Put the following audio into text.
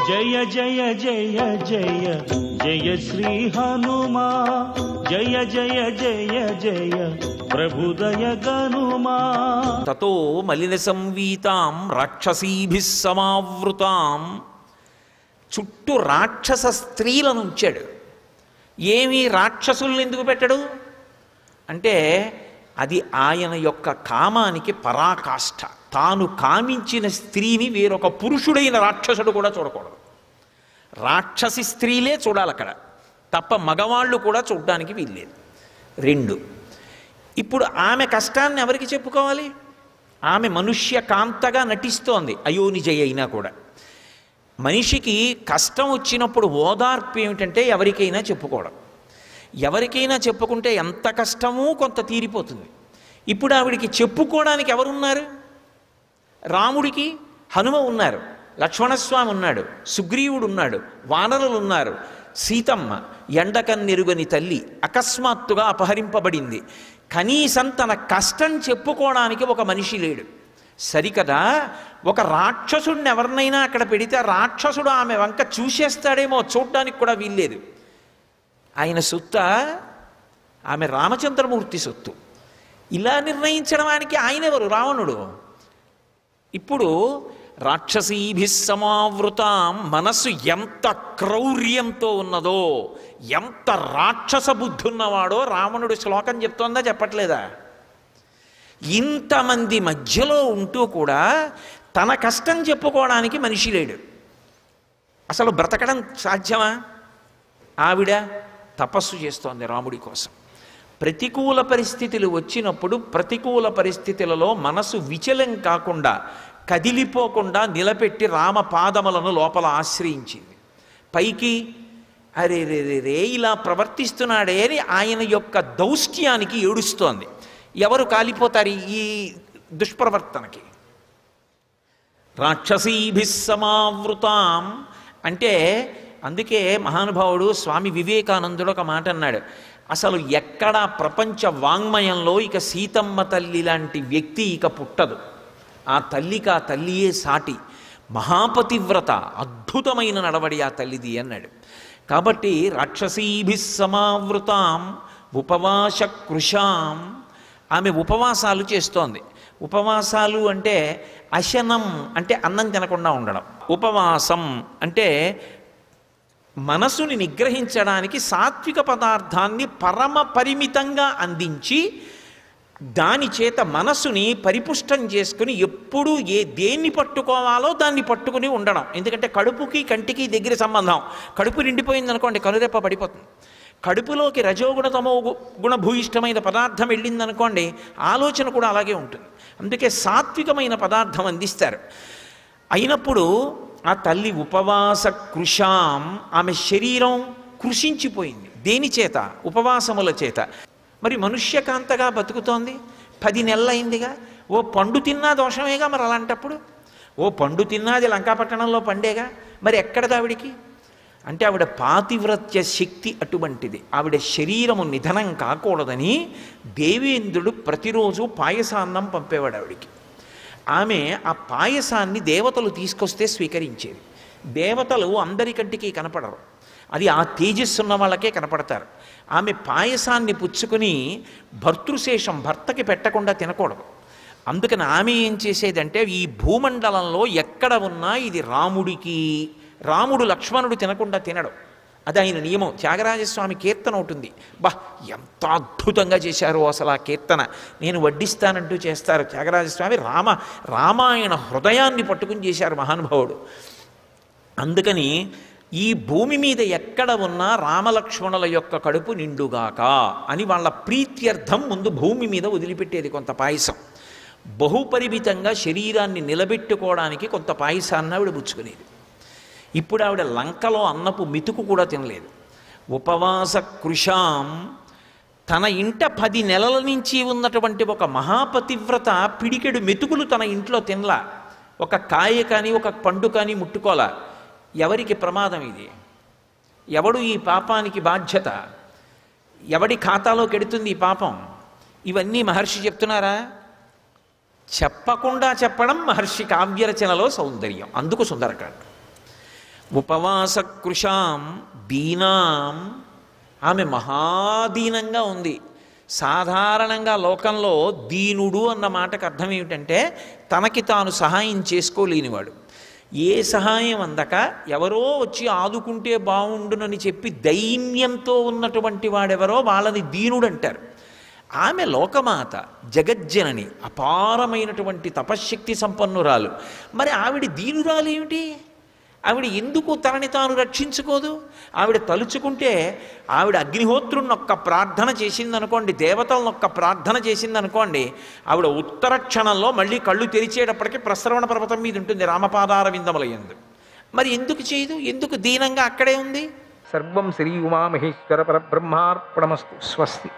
జయ జయ జయ జయ జయ శ్రీ హనుమా జయ జయ జయ జయ ప్రభుదయ గనుమా తతో మలిన సంవీతాం రాక్షసీభిः సమావృతాం చుట్టూ రాక్షస స్త్రీలను ఉంచాడు ఏమి రాక్షసుల్ని ఎందుకు పెట్టడు అంటే అది ఆయన యొక్క కామానికి పరాకాష్ఠ తాను కామించిన స్త్రీని వేరొక పురుషుడైన రాక్షసుడు కూడా చూడకూడదు రాక్షసి స్త్రీలే చూడాలి అక్కడ తప్ప మగవాళ్ళు కూడా చూడడానికి వీల్లేదు రెండు ఇప్పుడు ఆమె కష్టాన్ని ఎవరికి చెప్పుకోవాలి ఆమె మనుష్య కాంతగా నటిస్తోంది అయోనిజయ అయినా కూడా మనిషికి కష్టం వచ్చినప్పుడు ఓదార్పు ఏమిటంటే ఎవరికైనా చెప్పుకోవడం ఎవరికైనా చెప్పుకుంటే ఎంత కష్టమో కొంత తీరిపోతుంది ఇప్పుడు ఆవిడికి చెప్పుకోవడానికి ఎవరున్నారు రాముడికి హనుమ ఉన్నారు లక్ష్మణస్వామి ఉన్నాడు సుగ్రీవుడు ఉన్నాడు వానరులు ఉన్నారు సీతమ్మ ఎండకన్నెరుగని తల్లి అకస్మాత్తుగా అపహరింపబడింది కనీసం తన కష్టం చెప్పుకోవడానికి ఒక మనిషి లేడు సరికదా ఒక రాక్షసుడిని ఎవరినైనా అక్కడ పెడితే ఆ రాక్షసుడు ఆమె వంక చూసేస్తాడేమో చూడ్డానికి కూడా వీల్లేదు ఆయన సొత్త ఆమె రామచంద్రమూర్తి సొత్తు ఇలా నిర్ణయించడానికి ఆయనెవరు రావణుడు ఇప్పుడు రాక్షసీభిः సమావృతాం మనస్సు ఎంత క్రౌర్యంతో ఉన్నదో ఎంత రాక్షస బుద్ధి ఉన్నవాడో రావణుడు శ్లోకం చెప్తోందా చెప్పట్లేదా ఇంతమంది మధ్యలో ఉంటూ కూడా తన కష్టం చెప్పుకోవడానికి మనిషి లేడు అసలు బ్రతకడం సాధ్యమా ఆవిడ తపస్సు చేస్తోంది రాముడి కోసం ప్రతికూల పరిస్థితులు వచ్చినప్పుడు ప్రతికూల పరిస్థితులలో మనసు విచలం కాకుండా కదిలిపోకుండా నిలబెట్టి రామ పాదములను లోపల ఆశ్రయించింది పైకి అరే రే రే రే ఇలా ప్రవర్తిస్తున్నాడే అని ఆయన యొక్క దౌష్ట్యానికి ఏడుస్తోంది ఎవరు కాలిపోతారు ఈ దుష్ప్రవర్తనకి రాక్షసీభిः సమావృతాం అంటే అందుకే మహానుభావుడు స్వామి వివేకానందుడు ఒక మాట అన్నాడు అసలు ఎక్కడ ప్రపంచ వాంగ్మయంలో ఇక సీతమ్మ తల్లి లాంటి వ్యక్తి ఇక పుట్టదు ఆ తల్లికి ఆ తల్లియే సాటి మహాపతివ్రత అద్భుతమైన నడవడి ఆ తల్లిది అన్నాడు కాబట్టి రాక్షసీభిः సమావృతాం ఉపవాస కృషాం ఆమె ఉపవాసాలు చేస్తోంది ఉపవాసాలు అంటే అశనం అంటే అన్నం తినకుండా ఉండడం ఉపవాసం అంటే మనసుని నిగ్రహించడానికి సాత్విక పదార్థాన్ని పరమ పరిమితంగా అందించి దాని చేత మనసుని పరిపుష్టం చేసుకుని ఎప్పుడూ ఏ దేన్ని పట్టుకోవాలో దాన్ని పట్టుకుని ఉండడం ఎందుకంటే కడుపుకి కంటికి దగ్గర సంబంధం కడుపు నిండిపోయింది అనుకోండి కనురెప్ప పడిపోతుంది కడుపులోకి రజోగుణ తమో గు- గుణభూయిష్టమైన పదార్థం వెళ్ళిందనుకోండి ఆలోచన కూడా అలాగే ఉంటుంది అందుకే సాత్వికమైన పదార్థం అందిస్తారు అయినప్పుడు ఆ తల్లి ఉపవాస కృషాం ఆమె శరీరం కృషించిపోయింది దేని చేత ఉపవాసముల చేత మరి మనుష్యకాంతగా బతుకుతోంది పది నెలలైందిగా ఓ పండు తిన్నా దోషమేగా మరి అలాంటప్పుడు ఓ పండు తిన్నాది లంకాపట్టణంలో పండేగా మరి ఎక్కడది ఆవిడికి అంటే ఆవిడ పాతివ్రత్య శక్తి అటువంటిది ఆవిడ శరీరము నిధనం కాకూడదని దేవేంద్రుడు ప్రతిరోజు పాయసాన్నం పంపేవాడు ఆవిడికి ఆమె ఆ పాయసాన్ని దేవతలు తీసుకొస్తే స్వీకరించేది దేవతలు అందరికంటికి కనపడరు అది ఆ తేజస్సు ఉన్న వాళ్ళకే కనపడతారు ఆమె పాయసాన్ని పుచ్చుకుని భర్తృశేషం భర్తకి పెట్టకుండా తినకూడదు అందుకని ఆమె ఏం చేసేదంటే ఈ భూమండలంలో ఎక్కడ ఉన్నా ఇది రాముడికి రాముడు లక్ష్మణుడు తినకుండా తినడు అది ఆయన నియమం త్యాగరాజస్వామి కీర్తన ఉంటుంది బా ఎంత అద్భుతంగా చేశారో అసలు ఆ కీర్తన నేను వడ్డిస్తానంటూ చేస్తారు త్యాగరాజస్వామి రామ రామాయణ హృదయాన్ని పట్టుకుని చేశారు మహానుభావుడు అందుకని ఈ భూమి మీద ఎక్కడ ఉన్నా రామలక్ష్మణుల యొక్క కడుపు నిండుగాక అని వాళ్ళ ప్రీత్యర్థం ముందు భూమి మీద వదిలిపెట్టేది కొంత పాయసం బహుపరిమితంగా శరీరాన్ని నిలబెట్టుకోవడానికి కొంత పాయసాన్ని ఆవిడ పుచ్చుకునేది ఇప్పుడు ఆవిడ లంకలో అన్నపు మితుకు కూడా తినలేదు ఉపవాస కృషాం తన ఇంట పది నెలల నుంచి ఉన్నటువంటి ఒక మహాపతివ్రత పిడికెడు మెతుకులు తన ఇంట్లో తినలా ఒక కాయ కానీ ఒక పండు కానీ ముట్టుకోలా ఎవరికి ప్రమాదం ఇది ఎవడు ఈ పాపానికి బాధ్యత ఎవడి ఖాతాలోకి ఎడుతుంది ఈ పాపం ఇవన్నీ మహర్షి చెప్తున్నారా చెప్పకుండా చెప్పడం మహర్షి కావ్యరచనలో సౌందర్యం అందుకు సుందరకాండ ఉపవాసకృషాం దీనాం ఆమె మహాదీనంగా ఉంది సాధారణంగా లోకంలో దీనుడు అన్న మాటకు అర్థం ఏమిటంటే తనకి తాను సహాయం చేసుకోలేనివాడు ఏ సహాయం అందక ఎవరో వచ్చి ఆదుకుంటే బాగుండునని చెప్పి దైన్యంతో ఉన్నటువంటి వాడెవరో వాళ్ళని దీనుడు అంటారు ఆమె లోకమాత జగజ్జనని అపారమైనటువంటి తపశ్శక్తి సంపన్నురాలు మరి ఆవిడ దీనురాలు ఏమిటి ఆవిడ ఎందుకు తనని తాను రక్షించుకోదు ఆవిడ తలుచుకుంటే ఆవిడ అగ్నిహోత్రుని ఒక్క ప్రార్థన చేసిందనుకోండి దేవతలను ఒక్క ప్రార్థన చేసిందనుకోండి ఆవిడ ఉత్తర క్షణంలో మళ్ళీ కళ్ళు తెరిచేటప్పటికి ప్రసరవణ పర్వతం మీద ఉంటుంది రామపాదార విందములయందు మరి ఎందుకు చేయదు ఎందుకు దీనంగా అక్కడే ఉంది సర్వం శ్రీ ఉమామహేశ్వర పరబ్రహ్మార్పణమస్తు స్వస్తి